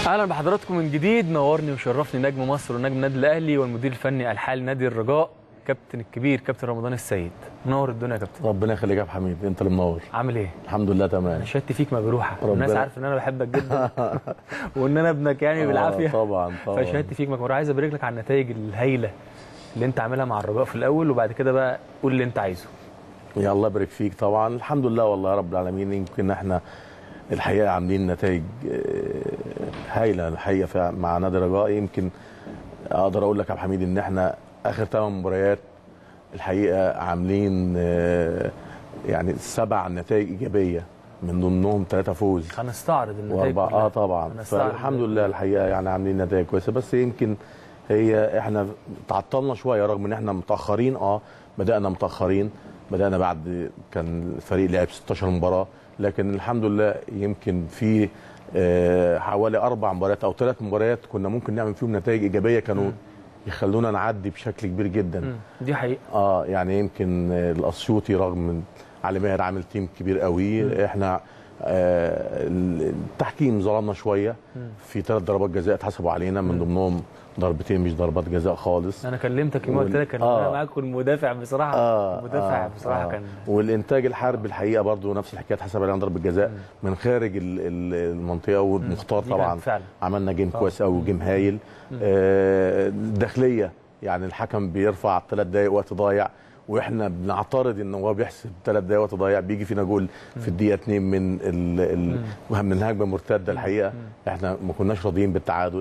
اهلا بحضراتكم من جديد نورني وشرفني نجم مصر ونجم النادي الاهلي والمدير الفني الحالي نادي الرجاء كابتن الكبير كابتن رمضان السيد منور الدنيا يا كابتن ربنا يخليك يا أبو حميد انت اللي منور عامل ايه الحمد لله تمام انا شهادتي فيك مجروحه ربنا- الناس عارفه ان انا بحبك جدا وان انا ابنك يعني آه، بالعافيه طبعا طبعا فشهادتي فيك مجروحه عايز ابارك لك على النتائج الهايله اللي انت عاملها مع الرجاء في الاول وبعد كده بقى قول اللي انت عايزه يا الله يبارك فيك طبعا الحمد لله والله يا رب العالمين يمكن احنا الحقيقه عاملين نتائج آه، هايله الحقيقه فع- مع نادي الرجاء يمكن اقدر اقول لك يا أبو حميد ان احنا اخر ثمان مباريات الحقيقه عاملين آه، يعني سبع نتائج ايجابيه من ضمنهم ثلاثه فوز هنستعرض النتائج واربعه كلها. اه طبعا هنستعرض فالحمد لله الحقيقه يعني عاملين نتائج كويسه بس يمكن هي احنا تعطلنا شويه رغم ان احنا متاخرين اه بدانا متاخرين بدانا بعد كان الفريق لعب 16 مباراه لكن الحمد لله يمكن في آه، حوالي اربع مباريات او ثلاث مباريات كنا ممكن نعمل فيهم نتائج ايجابيه كانوا يخلونا نعدي بشكل كبير جدا مم. دي حقيقه اه يعني يمكن آه، الاسيوطي رغم من علي ماهر عامل تيم كبير قوي احنا آه التحكيم ظلمنا شويه في ثلاث ضربات جزاء اتحسبوا علينا من ضمنهم ضربتين مش ضربات جزاء خالص انا كلمتك يوم قلت لك انا آه. معاك المدافع بصراحه اه المدافع آه، بصراحه آه. كان والانتاج الحربي الحقيقه برضو نفس الحكايه اتحسب علينا ضربه جزاء من خارج ال- ال- المنطقه والمختار دي كانت طبعا فعلا. عملنا جيم آه. كويس قوي وجيم هايل آه الداخليه يعني الحكم بيرفع ثلاث دقائق وقت ضايع واحنا بنعترض ان هو بيحسب ثلاث دقائق وقت ضايع بيجي فينا جول في الدقيقه 2 من ال ال من الهجمه المرتده الحقيقه احنا ما كناش راضيين بالتعادل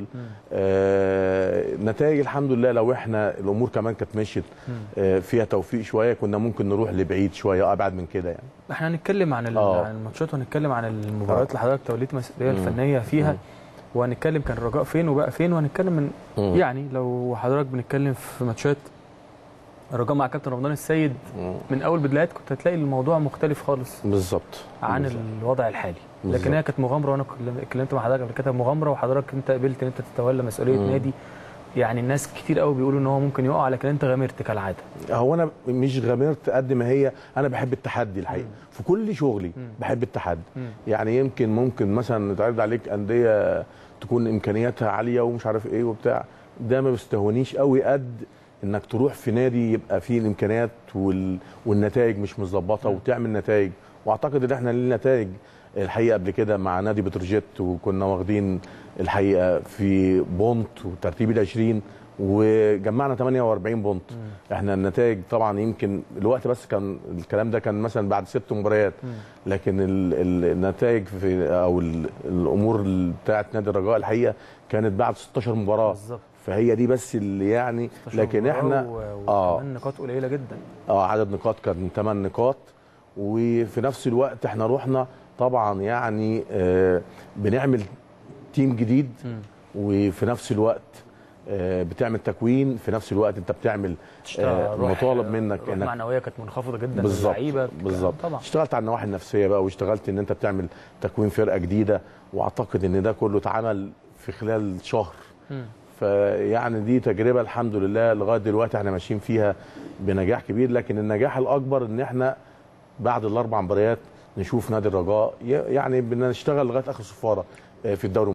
آه نتائج الحمد لله لو احنا الامور كمان كانت مشيت آه فيها توفيق شويه كنا ممكن نروح لبعيد شويه ابعد من كده يعني احنا هنتكلم عن ال- آه. عن الماتشات وهنتكلم عن المباريات اللي حضرتك توليت المسؤوليه الفنيه فيها وهنتكلم كان الرجاء فين وبقى فين وهنتكلم من مم. يعني لو حضرتك بنتكلم في ماتشات الرجاء مع كابتن رمضان السيد من اول بدايات كنت هتلاقي الموضوع مختلف خالص بالظبط عن بالظبط. الوضع الحالي لكن بالظبط. هي كانت مغامره وانا كل- اتكلمت مع حضرتك قبل كده مغامره وحضرتك انت قبلت ان انت تتولى مسؤوليه مم. نادي يعني الناس كتير قوي بيقولوا ان هو ممكن يقع لكن انت غامرت كالعاده هو انا مش غامرت قد ما هي انا بحب التحدي الحقيقه في كل شغلي بحب التحدي مم. يعني يمكن ممكن مثلا يتعرض عليك انديه تكون امكانياتها عاليه ومش عارف ايه وبتاع ده ما بيستهونيش قوي قد انك تروح في نادي يبقى فيه الامكانيات وال... والنتائج مش متظبطه وتعمل نتائج واعتقد ان احنا لنا نتائج الحقيقه قبل كده مع نادي بتروجيت وكنا واخدين الحقيقه في بونت وترتيب ال 20 وجمعنا 48 بونت احنا النتائج طبعا يمكن الوقت بس كان الكلام ده كان مثلا بعد ست مباريات لكن ال- ال- النتائج في او ال- الامور بتاعت نادي الرجاء الحقيقه كانت بعد 16 مباراه بالظبط فهي دي بس اللي يعني لكن احنا اه اه نقاط قليله جدا اه عدد نقاط كان 8 نقاط وفي نفس الوقت احنا رحنا طبعا يعني آه بنعمل تيم جديد وفي نفس الوقت آه بتعمل تكوين في نفس الوقت انت بتعمل آه روح- مطالب منك روح انك معنويه كانت منخفضه جدا بالظبط للعيبة. بالظبط طبعا اشتغلت على النواحي النفسيه بقى واشتغلت ان انت بتعمل تكوين فرقه جديده واعتقد ان ده كله اتعمل في خلال شهر مم. فيعني دي تجربه الحمد لله لغايه دلوقتي احنا ماشيين فيها بنجاح كبير لكن النجاح الاكبر ان احنا بعد الاربع مباريات نشوف نادي الرجاء ي- يعني بنشتغل لغايه اخر صفاره آه، في الدوري